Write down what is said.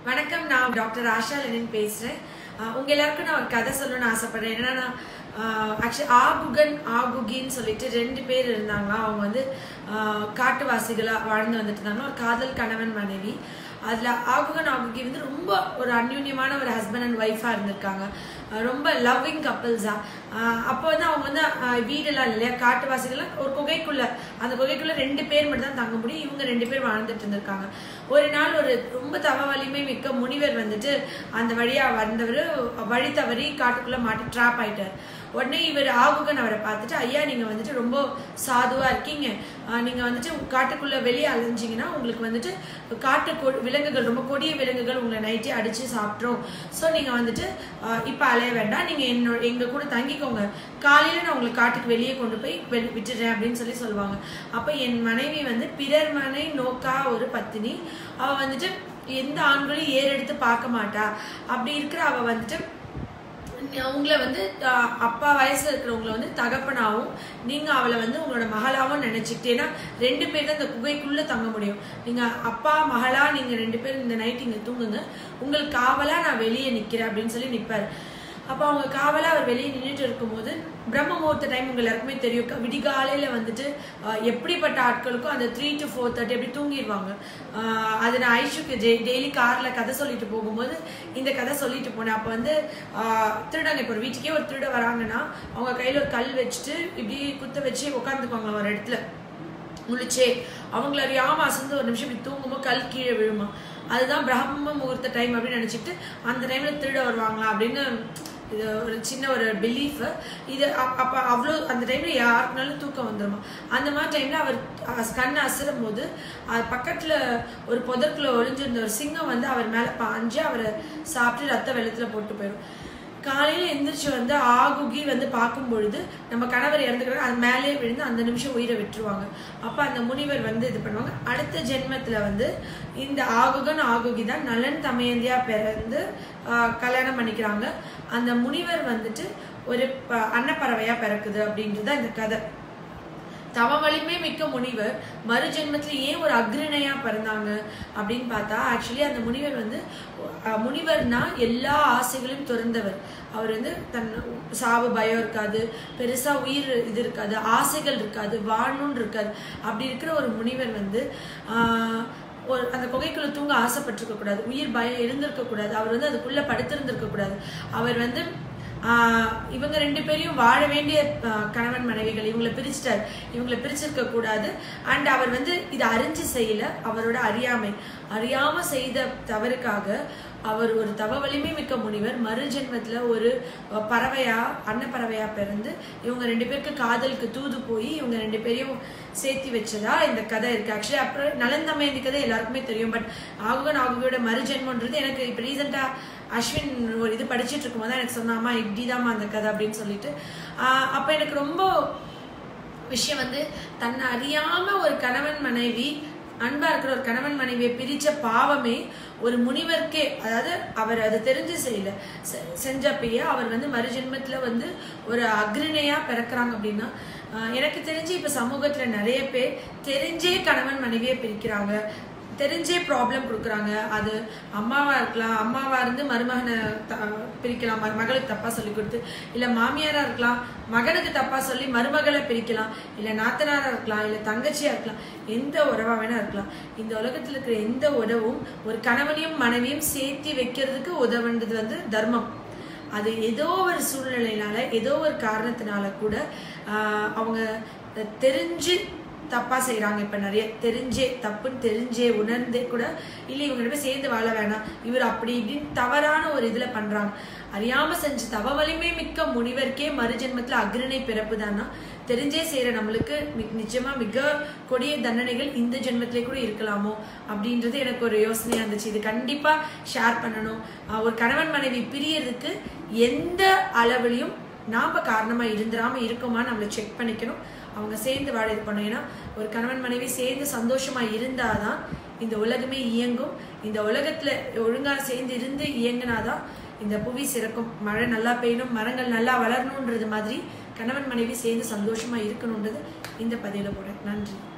வணக்கம் நான் doctor Asha Lenin பேசுறேன் அஹ் உங்க எல்லாருக்கும் நான் ஒரு கதை சொல்லணும்னு ஆசைப்படுறேன் என்னன்னா ஆக்சுவலி ஆகுகன் ஆகுகின்னு சொல்லிட்டு ரெண்டு பேர் இருந்தாங்க அவங்க வந்து அஹ், காட்டுவாசிகளா வாழ்ந்து வந்துட்டு இருந்தாங்க ஒரு காதல் கணவன் மனைவி அதுல ஆகுகன் ஆகுகி வந்து ரொம்ப ஒரு அந்யூன்யமான ஒரு ஹஸ்பண்ட் அண்ட் ஒய்ஃபா இருந்திருக்காங்க அஹ் ரொம்ப லவ்விங் கப்பிள்ஸா அப்போ வந்து அவங்க வந்து அஹ், வீடெல்லாம் இல்லை இல்லையா காட்டுவாசிகள்லாம் ஒரு குகைக்குள்ள அந்த குகைக்குள்ள ரெண்டு பேர் மட்டும் தான் தங்க முடியும் இவங்க ரெண்டு பேர் வாழ்ந்துட்டு இருந்திருக்காங்க ஒரு நாள் ஒரு ரொம்ப தவ வலிமை மிக்க முனிவர் வந்துட்டு அந்த வழியா வந்தவர் வழி தவறி காட்டுக்குள்ள மாட்டி ட்ராப் ஆயிட்டார் உடனே இவர் ஆகுகன் அவரை பார்த்துட்டு ஐயா நீங்க வந்துட்டு ரொம்ப சாதுவா இருக்கீங்க ஆஹ் நீங்க வந்துட்டு காட்டுக்குள்ள வெளியே அலைஞ்சிங்கன்னா உங்களுக்கு வந்துட்டு காட்டு கொ- விலங்குகள் ரொம்ப கொடிய விலங்குகள் உங்களை நைட்டே அடிச்சு சாப்பிட்ரும் ஸோ நீங்க வந்துட்டு ஆஹ் இப்ப அலைய வேண்டாம் நீங்க என்னோட எங்க கூட தங்கிக்கோங்க காலையில நான் உங்களுக்கு காட்டுக்கு வெளியே கொண்டு போய் வெ- விட்டுறேன் அப்படின்னு சொல்லி சொல்லுவாங்க அப்ப என் மனைவி வந்து பிறர் மனை நோக்கா ஒரு பத்தினி அவ வந்துட்டு எந்த ஆண்களையும் ஏறெடுத்து பார்க்க மாட்டா அப்படி இருக்கிற அவ வந்துட்டு உங்களை வந்து ஆஹ், அப்பா வயசுல இருக்கிறவங்கள வந்து தகப்பனாவும் நீங்க அவளை வந்து உங்களோட மகளாவும் நினைச்சுக்கிட்டு ஏன்னா ரெண்டு பேர் தான் இந்த குகைக்குள்ள தங்க முடியும் நீங்க அப்பா மகளா நீங்க ரெண்டு பேரும் இந்த நைட் இங்க தூங்குங்க உங்களுக்கு காவலா நான் வெளியே நிக்கிறேன் அப்படின்னு சொல்லி நிப்பாரு அப்போ அவங்க காவலா அவர் வெளியே நின்றுட்டு இருக்கும்போது பிரம்ம முகூர்த்த டைம் உங்க எல்லாருக்குமே தெரியும் க- விடிகாலையில வந்துட்டு ஆஹ், எப்படிப்பட்ட ஆட்களுக்கும் அந்த த்ரீ டு ஃபோர் தேர்ட்டி அப்படி தூங்கிடுவாங்க ஆஹ், அது நான் ஐஷுக்கு டெய்லி கார்ல கதை சொல்லிட்டு போகும்போது இந்த கதை சொல்லிட்டு போனேன் அப்போ வந்து ஆஹ், திருடங்க இப்போ ஒரு வீட்டுக்கே ஒரு திருட வராங்கன்னா அவங்க கையில ஒரு கல் வச்சுட்டு இப்படி குத்த வச்சு உட்காந்துக்குவாங்க ஒரு இடத்துல முழிச்சே அவங்கள அறியாம அசந்து ஒரு நிமிஷம் இப்படி தூங்கும்போது கல் கீழே விழுமா அதுதான் பிரம்ம முகூர்த்த டைம் அப்படின்னு நினைச்சிட்டு அந்த டைம்ல திருட வருவாங்களா அப்படின்னு இது ஒரு சின்ன ஒரு பிலீஃப் இது அப்- அப்ப அவ்வளோ அந்த டைம்ல யாருக்குனாலும் தூக்கம் வந்துருமா அந்த மாதிரி டைம்ல அவர் அ- கண் அசரும் போது அது பக்கத்துல ஒரு புதற்குள்ள ஒளிஞ்சிருந்த ஒரு சிங்கம் வந்து அவர் மேல பாஞ்சு அவரை சாப்பிட்டு ரத்த வெள்ளத்துல போட்டு போயிடும் காலையில எந்திரிச்சு வந்து ஆகுகி வந்து பார்க்கும் பொழுது நம்ம கணவர் இறந்துக்கிறாங்க அது மேலேயே விழுந்து அந்த நிமிஷம் உயிரை விட்டுருவாங்க அப்ப அந்த முனிவர் வந்து இது பண்ணுவாங்க அடுத்த ஜென்மத்துல வந்து இந்த ஆகுகன் ஆகுகி தான் நலன் தமயந்தியா பிறந்து ஆஹ், கல்யாணம் பண்ணிக்கிறாங்க அந்த முனிவர் வந்துட்டு ஒரு ப- அன்னப்பறவையா பிறக்குது அப்படின்றது தான் இந்த கதை தவ வலிமை மிக்க முனிவர் மறு ஜென்மத்துல ஏன் ஒரு அக்ரிணையா பிறந்தாங்க அப்படின்னு பார்த்தா ஆக்சுவலி அந்த முனிவர் வந்து அஹ், முனிவர்னா எல்லா ஆசைகளையும் துறந்தவர் அவர் வந்து தன் சாவு பயம் இருக்காது பெருசா உயிர் இது இருக்காது ஆசைகள் இருக்காது வாழணும்னு இருக்காது அப்படி இருக்கிற ஒரு முனிவர் வந்து ஆஹ், ஒரு அந்த குகைக்குள்ள தூங்க ஆசைப்பட்டிருக்க கூடாது உயிர் பயம் இருந்திருக்க கூடாது அவர் வந்து அதுக்குள்ள படுத்திருந்திருக்க கூடாது அவர் வந்து ஆஹ் இவங்க ரெண்டு பேரையும் வாழ வேண்டிய ஆஹ் கணவன் மனைவிகள் இவங்களை பிரிச்சிட்டார் இவங்களை பிரிச்சிருக்க கூடாது அண்ட் அவர் வந்து இதை அறிஞ்சு செய்யல அவரோட அறியாமை அறியாம செய்த தவறுக்காக அவர் ஒரு தவ வலிமை மிக்க முனிவர் மறு ஜென்மத்துல ஒரு அஹ், பறவையா அன்னப்பறவையா பிறந்து இவங்க ரெண்டு பேருக்கு காதலுக்கு தூது போய் இவங்க ரெண்டு பேரையும் சேர்த்தி வச்சதா இந்த கதை இருக்கு ஆக்சுவலி அப்புறம் நலந்தமயந்தி கதை எல்லாருக்குமே தெரியும் பட் ஆகுகன் ஆகுகியோட மறு ஜென்மன்றது எனக்கு இப்போ ரீசெண்டா அஸ்வின் ஒரு இது படிச்சிட்டு இருக்கும்போது தான் எனக்கு சொன்னாமா இப்படிதாம்மா அந்த கதை அப்படின்னு சொல்லிட்டு ஆஹ் அப்ப எனக்கு ரொம்ப விஷயம் வந்து தன்னை அறியாம ஒரு கணவன் மனைவி அன்பா இருக்கிற ஒரு கணவன் மனைவியை பிரிச்ச பாவமே ஒரு முனிவருக்கே அதாவது அவர் அதை தெரிஞ்சு செய்யல செ- செஞ்சப்பயே அவர் வந்து மறுஜென்மத்துல வந்து ஒரு அக்ரிணையா பிறக்கிறாங்க அப்படின்னா ஆஹ் எனக்கு தெரிஞ்சு இப்ப சமூகத்துல நிறைய பேர் தெரிஞ்சே கணவன் மனைவியை பிரிக்கிறாங்க தெரிஞ்சே ப்ராப்ளம் கொடுக்குறாங்க அது அம்மாவா இருக்கலாம் அம்மாவா இருந்து மருமகனை த- பிரிக்கலாம் ம- மகளுக்கு தப்பா சொல்லி கொடுத்து இல்ல மாமியாரா இருக்கலாம் மகனுக்கு தப்பா சொல்லி மருமகளை பிரிக்கலாம் இல்ல நாத்தனாரா இருக்கலாம் இல்ல தங்கச்சியா இருக்கலாம் எந்த உறவா வேணா இருக்கலாம் இந்த உலகத்துல இருக்கிற எந்த உறவும் ஒரு கணவனையும் மனைவியும் சேர்த்தி வைக்கிறதுக்கு உதவுன்றது வந்து தர்மம் அது ஏதோ ஒரு சூழ்நிலையினால ஏதோ ஒரு காரணத்தினால கூட ஆஹ், அவங்க தெரிஞ்சு தப்பா செய்றாங்க இப்ப நிறைய தெரிஞ்சே தப்புன்னு தெரிஞ்சே உணர்ந்தே கூட இல்ல இவங்க ரெண்டு பேரும் சேர்ந்து வாழ வேணாம் இவர் அப்படி இப்படின்னு தவறான ஒரு இதுல பண்றாங்க அறியாம செஞ்சு தவ வலிமை மிக்க முனிவருக்கே மறுஜென்மத்துல அக்ரிணை பிறப்பு தானா தெரிஞ்சே செய்யற நம்மளுக்கு மி- நிச்சயமா மிக கொடிய தண்டனைகள் இந்த ஜென்மத்திலே கூட இருக்கலாமோ அப்படின்றது எனக்கு ஒரு யோசனையா இருந்துச்சு இது கண்டிப்பா ஷேர் பண்ணணும் ஆஹ் ஒரு கணவன் மனைவி பிரியறதுக்கு எந்த அளவுலயும் நாம காரணமா இருந்துராம இருக்கோமா நம்மள செக் பண்ணிக்கணும் அவங்க சேர்ந்து வாழ இது பண்ணணும் ஏன்னா ஒரு கணவன் மனைவி சேர்ந்து சந்தோஷமா இருந்தாதான் இந்த உலகமே இயங்கும் இந்த உலகத்துல ஒழுங்கா சேர்ந்து இருந்து இயங்கினாதான் இந்த புவி சிறக்கும் மழை நல்லா பெய்யணும் மரங்கள் நல்லா வளரணுன்றது மாதிரி கணவன் மனைவி சேர்ந்து சந்தோஷமா இருக்கணுன்றது இந்த பதிவுல போறேன் நன்றி